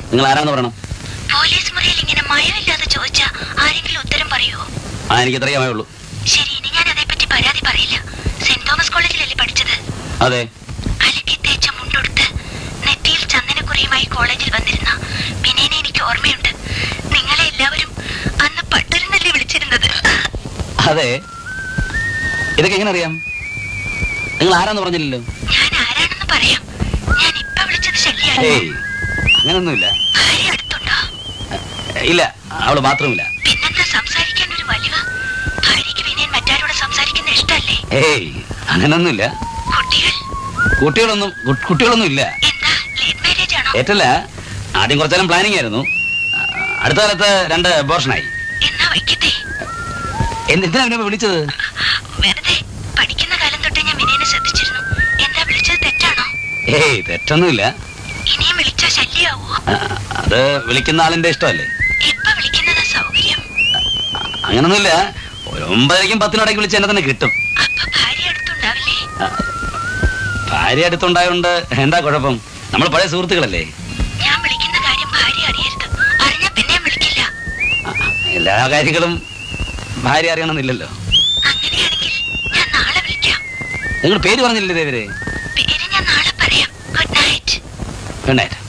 നിങ്ങൾ ആരാണെന്ന് പറയണം പോലീസ് മുറിയിൽ ഇങ്ങനെ മയമില്ലാതെ ചോദിച്ചാ ആരെങ്കിലും ഉത്തരം പറയുമോ ആ എനിക്ക് ഇത്രയമേ ഉള്ളൂ ശരി ഇനി ഞാൻ അതേപ്പറ്റി പരാതി പറയില്ല സെന്റ് തോമസ് കോളേജിലല്ലേ പഠിച്ചത് അതെ അലക്കി തേച്ച മുണ്ടൊടുത്ത് നെറ്റിയിൽ ചന്ദനക്കുറിയുമായി കോളേജിൽ വന്നിരുന്ന വിനയനെ എനിക്ക് ഓർമ്മയുണ്ട് നിങ്ങളെ എല്ലാവരും അന്ന് പട്ടരുന്നല്ലേ വിളിച്ചിരുന്നത് അതെ ഇതൊക്കെ എങ്ങനെ അറിയാം നിങ്ങൾ ആരാന്ന് പറഞ്ഞില്ലല്ലോ ഞാൻ ആരാണെന്ന് പറയാം ഞാൻ ഇപ്പൊ വിളിച്ചത് ശല്യാണ് ഏയ് അങ്ങനൊന്നുമില്ല ഭാര്യ അടുത്തുണ്ടോ ഇല്ല അവള് മാത്രമില്ല പിന്നെന്താ സംസാരിക്കാൻ ഒരു വലിവ് ഭാര്യയ്ക്ക് വിനയൻ മറ്റാരോട് സംസാരിക്കുന്ന ഇഷ്ടല്ലേ ഏയ് അങ്ങനൊന്നുമില്ല കുട്ടികൾ കുട്ടികളൊന്നും കു- കുട്ടികളൊന്നും ഇല്ല എന്താ ലേറ്റ് മാരേജ് ആണോ ഏറ്റല്ല ആദ്യം കുറച്ചേരം പ്ലാനിങ് ആയിരുന്നു ആ, അടുത്ത കാലത്ത് രണ്ട് അബോർഷനായി എന്നാ വയ്ക്കട്ടെ എന്തിനാ അവനെ വിളിച്ചത് വെറുതെ പഠിക്കുന്ന കാലം തൊട്ട് ഞാൻ വിനയനെ ശ്രദ്ധിച്ചിരുന്നു എന്താ വിളിച്ചത് തെറ്റാണോ ഏയ് തെറ്റൊന്നുമില്ല ഇനിയും വിളിച്ചാ ശല്യാവോ ആ, അത് വിളിക്കുന്ന ആളിന്റെ ഇഷ്ടമല്ലേ എപ്പ വിളിക്കുന്നതാ സൗകര്യം അങ്ങനൊന്നുമില്ല ഒരു ഒമ്പതരയ്ക്കും പത്തിനോടേക്ക് വിളിച്ച് എന്നെ തന്നെ കിട്ടും അപ്പൊ ഭാര്യ അടുത്തുണ്ടാവില്ലേ ആ, ഭാര്യ അടുത്തുണ്ടായോണ്ട് എന്താ കുഴപ്പം നമ്മൾ പഴയ സുഹൃത്തുക്കളല്ലേ ഞാൻ വിളിക്കുന്ന കാര്യം ഭാര്യ അറിയരുത് അറിഞ്ഞാ പിന്നെയും വിളിക്കില്ല ആ, എല്ലാ കാര്യങ്ങളും ഭാര്യ അറിയണമെന്നില്ലല്ലോ അങ്ങനെയാണെങ്കിൽ ഞാൻ നാളെ വിളിക്കാം നിങ്ങൾ പേര് പറഞ്ഞില്ലേ ദേവരെ പേര് ഞാൻ നാളെ പറയാം ഗുഡ് നൈറ്റ് ഗുഡ് നൈറ്റ്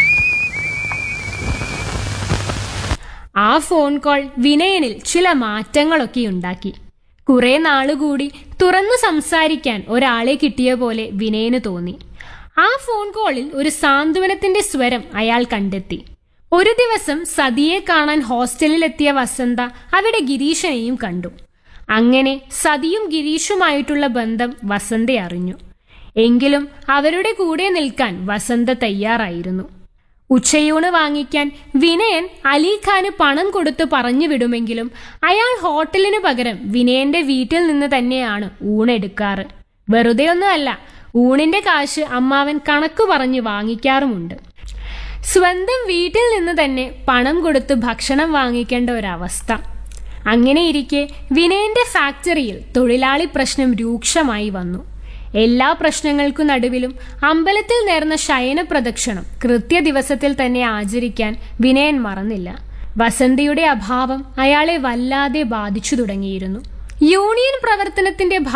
ആ ഫോൺ കോൾ വിനയനിൽ ചില മാറ്റങ്ങളൊക്കെ ഉണ്ടാക്കി കുറെ നാളുകൂടി തുറന്നു സംസാരിക്കാൻ ഒരാളെ കിട്ടിയ പോലെ വിനയന് തോന്നി ആ ഫോൺ കോളിൽ ഒരു സാന്ത്വനത്തിന്റെ സ്വരം അയാൾ കണ്ടെത്തി ഒരു ദിവസം സതിയെ കാണാൻ ഹോസ്റ്റലിലെത്തിയ വസന്ത അവിടെ ഗിരീഷനെയും കണ്ടു അങ്ങനെ സതിയും ഗിരീഷുമായിട്ടുള്ള ബന്ധം വസന്ത അറിഞ്ഞു എങ്കിലും അവരുടെ കൂടെ നിൽക്കാൻ വസന്ത തയ്യാറായിരുന്നു ഉച്ചയൂണ് വാങ്ങിക്കാൻ വിനയൻ അലിഖാന് പണം കൊടുത്തു പറഞ്ഞു വിടുമെങ്കിലും അയാൾ ഹോട്ടലിനു പകരം വിനയന്റെ വീട്ടിൽ നിന്ന് തന്നെയാണ് ഊണെടുക്കാറ് വെറുതെയൊന്നുമല്ല ഊണിന്റെ കാശ് അമ്മാവൻ കണക്കു പറഞ്ഞു വാങ്ങിക്കാറുമുണ്ട് സ്വന്തം വീട്ടിൽ നിന്ന് തന്നെ പണം കൊടുത്ത് ഭക്ഷണം വാങ്ങിക്കേണ്ട ഒരവസ്ഥ അങ്ങനെയിരിക്കെ വിനയന്റെ ഫാക്ടറിയിൽ തൊഴിലാളി പ്രശ്നം രൂക്ഷമായി വന്നു എല്ലാ പ്രശ്നങ്ങൾക്കു നടുവിലും അമ്പലത്തിൽ നേർന്ന ശയന പ്രദക്ഷിണം കൃത്യദിവസത്തിൽ തന്നെ ആചരിക്കാൻ വിനയൻ മറന്നില്ല വസന്തയുടെ അഭാവം അയാളെ വല്ലാതെ ബാധിച്ചു തുടങ്ങിയിരുന്നു യൂണിയൻ പ്രവർത്തനത്തിന്റെ